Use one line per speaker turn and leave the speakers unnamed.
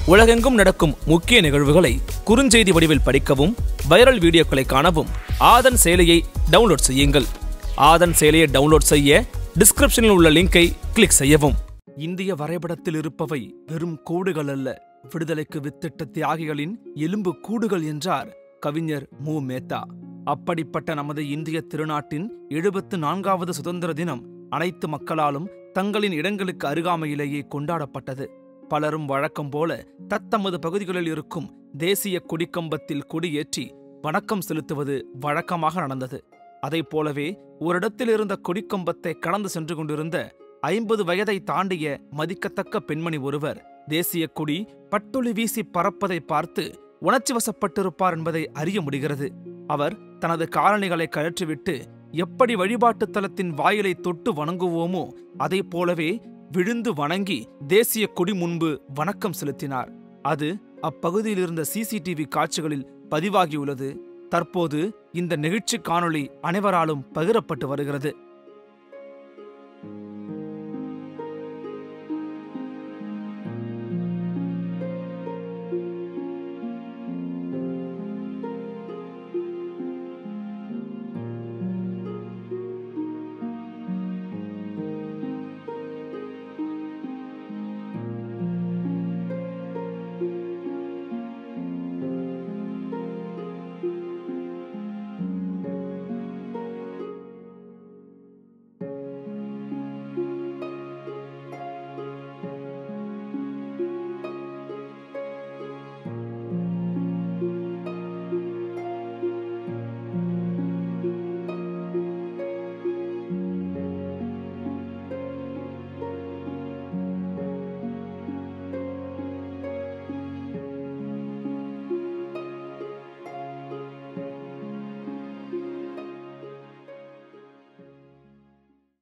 உலகெங்கும் நடக்கும் முக்கிய நிகழ்வுகளை குறுஞ்செய்தி வடிவில் படிக்கவும் வைரல் வீடியோக்களை காணவும் ஆதன் செயலியை டவுன்லோட் செய்யுங்கள் ஆதன் செயலியை டவுன்லோட் செய்ய டிஸ்கிரிப்ஷனில் உள்ள லிங்கை கிளிக் செய்யவும் இந்திய வரைபடத்தில் இருப்பவை வெறும் கோடுகள் அல்ல விடுதலைக்கு வித்திட்ட தியாகிகளின் எலும்பு கூடுகள் என்றார் கவிஞர் மு மேத்தா அப்படிப்பட்ட நமது இந்திய திருநாட்டின் எழுபத்து நான்காவது சுதந்திர தினம் அனைத்து மக்களாலும் தங்களின் இடங்களுக்கு அருகாமையிலேயே கொண்டாடப்பட்டது பலரும் வழக்கம் போல தத்தமது பகுதிகளில் இருக்கும் தேசிய கொடிக்கம்பத்தில் கொடியேற்றி வணக்கம் செலுத்துவது வழக்கமாக நடந்தது அதைப் போலவே ஓரிடத்தில் இருந்த கொடிக்கம்பத்தை கடந்து சென்று கொண்டிருந்த ஐம்பது வயதை தாண்டிய மதிக்கத்தக்க பெண்மணி ஒருவர் தேசிய கொடி பட்டொளி வீசி பறப்பதை பார்த்து உணர்ச்சி வசப்பட்டிருப்பார் என்பதை அறிய முடிகிறது அவர் தனது காலணிகளை கழற்றிவிட்டு எப்படி வழிபாட்டுத் தலத்தின் வாயிலை தொட்டு வணங்குவோமோ அதைப் போலவே விழுந்து வணங்கி தேசிய கொடி முன்பு வணக்கம் செலுத்தினார் அது அப்பகுதியில் இருந்த சிசிடிவி காட்சிகளில் பதிவாகியுள்ளது தற்போது இந்த நிகழ்ச்சி காணொளி அனைவராலும் பகிரப்பட்டு வருகிறது